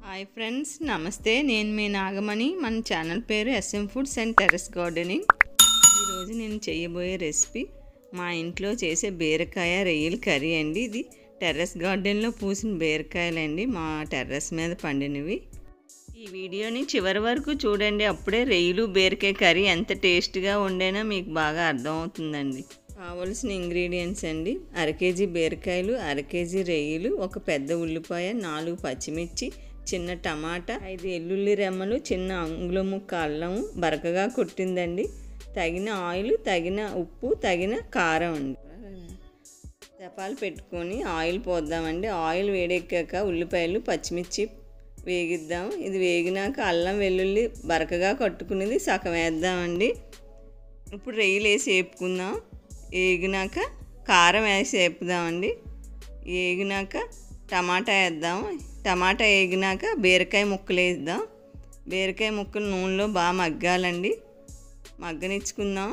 hi friends నమస్తే నేను మీ నాగమణి మన ఛానల్ పేరు SM foods and terrace gardening ఈరోజు నేను చేయబోయే రెసిపీ మా ఇంట్లో చేసే బీరకాయ రొయ్యల కర్రీ అండి ఇది టెర్రస్ గార్డెన్లో పూసిన బీరకాయలండి మా టెర్రస్ మీద పండినవి ఈ వీడియోని చివరి వరకు చూడండి అప్పుడే రొయ్యలు బీరకాయ కర్రీ ఎంత టేస్ట్గా ఉండేనో మీకు బాగా అర్థమవుతుందండి కావలసిన ఇంగ్రీడియంట్స్ అండి అర కేజీ బీరకాయలు అర కేజీ రొయ్యలు ఒక పెద్ద ఉల్లిపాయ నాలుగు పచ్చిమిర్చి చిన్న టమాటా ఐదు ఎల్లుల్లి రెమ్మలు చిన్న అంగుళం ముక్క అల్లం బరకగా కొట్టిందండి తగిన ఆయిల్ తగిన ఉప్పు తగిన కారం అండి తెపాలు పెట్టుకొని ఆయిల్ పోద్దామండి ఆయిల్ వేడెక్కాక ఉల్లిపాయలు పచ్చిమిర్చి వేగిద్దాం ఇది వేగినాక అల్లం వెల్లుల్లి బరకగా కట్టుకునేది సగం వేద్దామండి ఇప్పుడు రొయ్యలు వేసి వేపుకుందాం వేగినాక కారం వేసి వేపుదామండి వేగినాక టమాటా వేద్దాం టమాటా వేగినాక బీరకాయ ముక్కలు వేద్దాం బీరకాయ ముక్కలు నూనెలో బాగా మగ్గాలండి మగ్గనిచ్చుకుందాం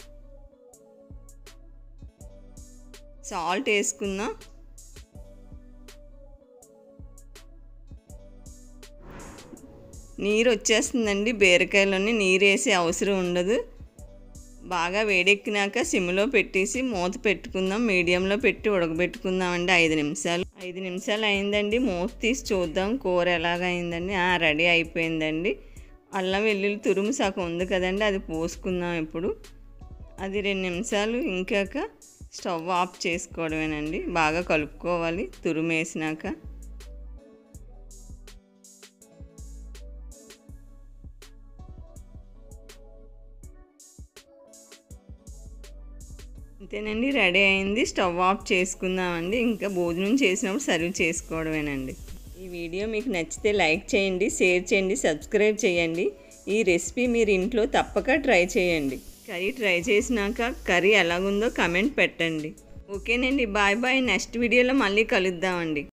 సాల్ట్ వేసుకుందాం నీరు వచ్చేస్తుందండి బీరకాయలోని నీరు వేసే అవసరం ఉండదు బాగా వేడెక్కినాక సిమ్లో పెట్టేసి మూత పెట్టుకుందాం మీడియంలో పెట్టి ఉడకబెట్టుకుందామండి ఐదు నిమిషాలు ఐదు నిమిషాలు అయిందండి మూత తీసి చూద్దాం కూర ఎలాగ అయిందండి రెడీ అయిపోయిందండి అల్లం వెల్లుల్లి తురుము సగం ఉంది కదండి అది పోసుకుందాం ఇప్పుడు అది రెండు నిమిషాలు ఇంకాక స్టవ్ ఆఫ్ చేసుకోవడమేనండి బాగా కలుపుకోవాలి తురుము వేసినాక అంతేనండి రెడీ అయింది స్టవ్ ఆఫ్ చేసుకుందామండి ఇంకా భోజనం చేసినప్పుడు సర్వ్ చేసుకోవడమేనండి ఈ వీడియో మీకు నచ్చితే లైక్ చేయండి షేర్ చేయండి సబ్స్క్రైబ్ చేయండి ఈ రెసిపీ మీరు ఇంట్లో తప్పక ట్రై చేయండి కర్రీ ట్రై చేసినాక కర్రీ ఎలాగుందో కమెంట్ పెట్టండి ఓకేనండి బాయ్ బాయ్ నెక్స్ట్ వీడియోలో మళ్ళీ కలుద్దామండి